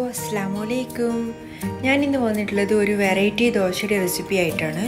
അസ്സാമലൈക്കും ഞാൻ ഇന്ന് വന്നിട്ടുള്ളത് ഒരു വെറൈറ്റി ദോശയുടെ റെസിപ്പി ആയിട്ടാണ്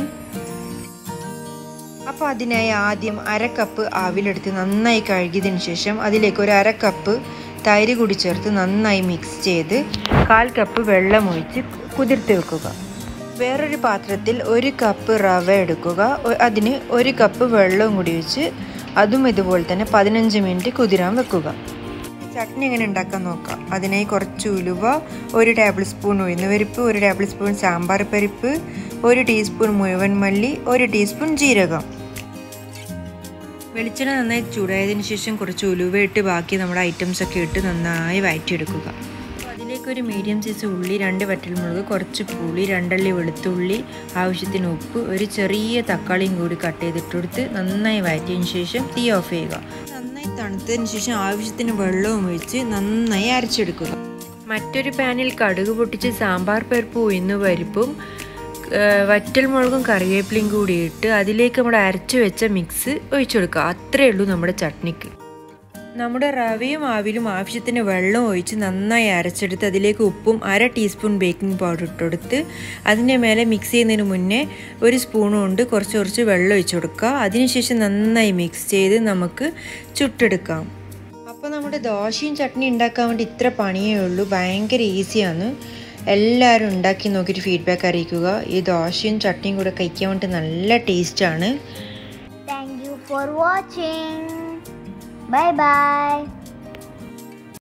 അപ്പോൾ അതിനായി ആദ്യം അര കപ്പ് ആവിലെടുത്ത് നന്നായി കഴുകിയതിന് ശേഷം അതിലേക്ക് ഒരു അര കപ്പ് തൈര് കൂടി ചേർത്ത് നന്നായി മിക്സ് ചെയ്ത് കാൽ കപ്പ് വെള്ളം ഒഴിച്ച് കുതിർത്ത് വെക്കുക വേറൊരു പാത്രത്തിൽ ഒരു കപ്പ് റവ എടുക്കുക ഒ- അതിന് ഒരു കപ്പ് വെള്ളവും കൂടി വെച്ച് അതും ഇതുപോലെ തന്നെ പതിനഞ്ച് മിനിറ്റ് കുതിരാൻ വെക്കുക ചട്നി എങ്ങനെ ഉണ്ടാക്കാൻ നോക്കാം അതിനായി കുറച്ച് ഉലുവ ഒരു ടേബിൾ സ്പൂൺ ഉഴുന്നുപരിപ്പ് ഒരു ടേബിൾ സ്പൂൺ സാമ്പാർ പരിപ്പ് ഒരു ടീസ്പൂൺ മുഴുവൻ മല്ലി ഒരു ടീസ്പൂൺ ജീരകം വെളിച്ചെണ്ണ നന്നായി ചൂടായതിനു ശേഷം കുറച്ച് ഉലുവ ഇട്ട് ബാക്കി നമ്മുടെ ഐറ്റംസ് ഒക്കെ ഇട്ട് നന്നായി വഴറ്റിയെടുക്കുക അപ്പോൾ അതിലേക്ക് ഒരു മീഡിയം സൈസ് ഉള്ളി രണ്ട് വറ്റൽമുളക് കുറച്ച് പുളി രണ്ടള്ളി വെളുത്തുള്ളി ആവശ്യത്തിന് ഉപ്പ് ഒരു ചെറിയ തക്കാളിയും കൂടി കട്ട് ചെയ്തിട്ടെടുത്ത് നന്നായി വഴറ്റിയതിന് ശേഷം തീ ഓഫ് ചെയ്യുക നന്നായി തണുത്തതിന് ശേഷം ആവശ്യത്തിന് വെള്ളവും ഒഴിച്ച് നന്നായി അരച്ചെടുക്കുക മറ്റൊരു പാനിൽ കടുക് പൊട്ടിച്ച് സാമ്പാർ പരിപ്പ് ഉയർന്നു പരിപ്പും വറ്റൽമുളകും കറിവേപ്പിലയും കൂടി ഇട്ട് അതിലേക്ക് നമ്മൾ അരച്ചു വെച്ച മിക്സ് ഒഴിച്ചു കൊടുക്കുക അത്രയേ ഉള്ളൂ നമ്മുടെ ചട്നിക്ക് നമ്മുടെ റവയും ആവിലും ആവശ്യത്തിന് വെള്ളം ഒഴിച്ച് നന്നായി അരച്ചെടുത്ത് അതിലേക്ക് ഉപ്പും അര ടീസ്പൂൺ ബേക്കിംഗ് പൗഡർ ഇട്ടെടുത്ത് അതിൻ്റെ മേലെ മിക്സ് ചെയ്യുന്നതിന് മുന്നേ ഒരു സ്പൂൺ കൊണ്ട് കുറച്ച് കുറച്ച് വെള്ളം ഒഴിച്ചു കൊടുക്കുക അതിനുശേഷം നന്നായി മിക്സ് ചെയ്ത് നമുക്ക് ചുട്ടെടുക്കാം അപ്പോൾ നമ്മുടെ ദോശയും ചട്നി ഉണ്ടാക്കാൻ വേണ്ടി ഇത്ര പണിയേ ഉള്ളൂ ഭയങ്കര ഈസിയാണ് എല്ലാവരും ഉണ്ടാക്കി നോക്കിയിട്ട് ഫീഡ്ബാക്ക് അറിയിക്കുക ഈ ദോശയും ചട്നിയും കൂടെ കഴിക്കാൻ വേണ്ടി നല്ല ടേസ്റ്റാണ് Thank you for watching. Bye bye.